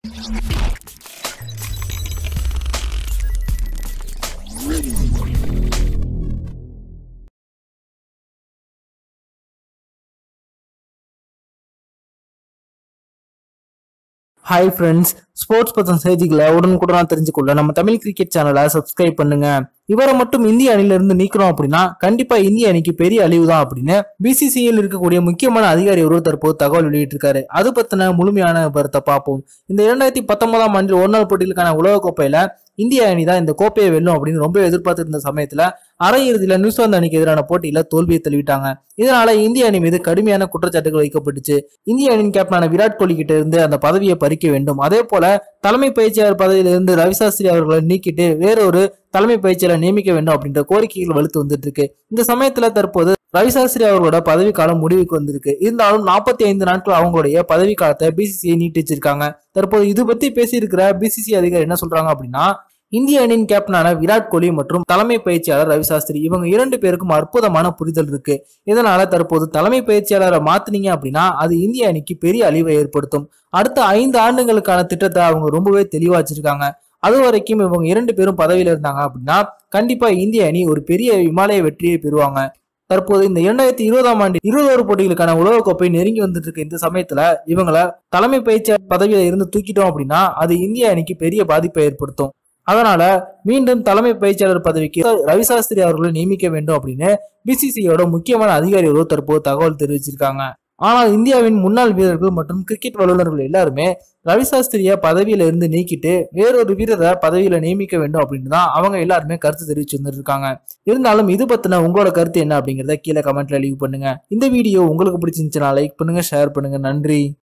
hi friends sports பத்தின செய்திகளை உடனுக்குடனா தெரிஞ்சுக்கொள்ள நம்ம தமிழ் கிரிக்கெட் சேனலை சப்ஸ்கிரைப் பண்ணுங்க இவரை மட்டும் இந்திய அணில இருந்து நீக்கிறோம் அப்படின்னா கண்டிப்பா இந்திய அணிக்கு பெரிய அழிவு தான் அப்படின்னு பிசிசிஐயில் இருக்கக்கூடிய முக்கியமான அதிகாரி ஒருவர் தற்போது தகவல் வெளியிட்டிருக்காரு அது பத்தின முழுமையான விவரத்தை பார்ப்போம் இந்த இரண்டாயிரத்தி பத்தொன்பதாம் ஆண்டில் ஒரு நாள் போட்டிகளுக்கான உலகக்கோப்பையில இந்திய அணி தான் இந்த கோப்பையை வெல்லும் அப்படின்னு ரொம்ப எதிர்பார்த்திருந்த சமயத்துல அரையிறுதியில நியூசிலாந்து அணிக்கு எதிரான போட்டியில தோல்வியை தழுவிட்டாங்க இதனால இந்திய அணி மீது கடுமையான குற்றச்சாட்டுகள் வைக்கப்பட்டுச்சு இந்திய அணியின் கேப்டனான விராட் கோலி கிட்ட இருந்து அந்த பதவியை பறிக்க வேண்டும் அதே போல தலைமை பயிற்சியாளர் பதவியிலிருந்து ரவி சாஸ்திரி அவர்களை நீக்கிட்டு வேறொரு தலைமை பயிற்சியாளர் நியமிக்க வேண்டும் அப்படின்ற கோரிக்கைகள் வலுத்து வந்துட்டு இருக்கு இந்த சமயத்துல தற்போது ரவி சாஸ்திரி அவர்களோட பதவி காலம் முடிவுக்கு வந்திருக்கு இருந்தாலும் நாற்பத்தி ஐந்து நாட்கள் அவங்களுடைய பதவி காலத்தை பிசிசிஐ நீட்டிச்சிருக்காங்க தற்போது இது பத்தி பேசியிருக்கிற பிசிசி அதிகாரி என்ன சொல்றாங்க அப்படின்னா இந்திய அணியின் கேப்டனான விராட் கோலி மற்றும் தலைமை பயிற்சியாளர் ரவி சாஸ்திரி இவங்க இரண்டு பேருக்கும் அற்புதமான புரிதல் இருக்கு இதனால தற்போது தலைமை பயிற்சியாளரை மாத்துனீங்க அப்படின்னா அது இந்திய அணிக்கு பெரிய அழிவை ஏற்படுத்தும் அடுத்த ஐந்து ஆண்டுகளுக்கான திட்டத்தை அவங்க ரொம்பவே தெளிவா வச்சிருக்காங்க அது வரைக்கும் இவங்க இரண்டு பேரும் பதவியில இருந்தாங்க அப்படின்னா கண்டிப்பா இந்திய அணி ஒரு பெரிய இமாலய வெற்றியை பெறுவாங்க தற்போது இந்த இரண்டாயிரத்தி இருபதாம் ஆண்டு இருபது போட்டிகளுக்கான உலகக்கோப்பை நெருங்கி வந்துட்டு இருக்க இந்த சமயத்துல இவங்கள தலைமை பயிற்சியாளர் பதவியில இருந்து தூக்கிட்டோம் அப்படின்னா அது இந்திய அணிக்கு பெரிய பாதிப்பை ஏற்படுத்தும் அதனால மீண்டும் தலைமை பயிற்சியாளர் பதவிக்கு ரவி சாஸ்திரி அவர்களை நியமிக்க வேண்டும் அப்படின்னு பிசிசியோட முக்கியமான அதிகாரி ஒருவர் தற்போது தகவல் தெரிவிச்சிருக்காங்க ஆனால் இந்தியாவின் முன்னாள் வீரர்கள் மற்றும் கிரிக்கெட் வல்லுநர்கள் எல்லாருமே ரவி சாஸ்திரிய பதவியில இருந்து நீக்கிட்டு வேறொரு வீரரை பதவியில நியமிக்க வேண்டும் அப்படின்னு தான் அவங்க எல்லாருமே கருத்து தெரிவிச்சு வந்துட்டு இருக்காங்க இருந்தாலும் இது பத்தின உங்களோட கருத்து என்ன அப்படிங்கறத கீழே கமெண்ட்ல லீவ் பண்ணுங்க இந்த வீடியோ உங்களுக்கு பிடிச்சிருந்துச்சுன்னா லைக் பண்ணுங்க ஷேர் பண்ணுங்க நன்றி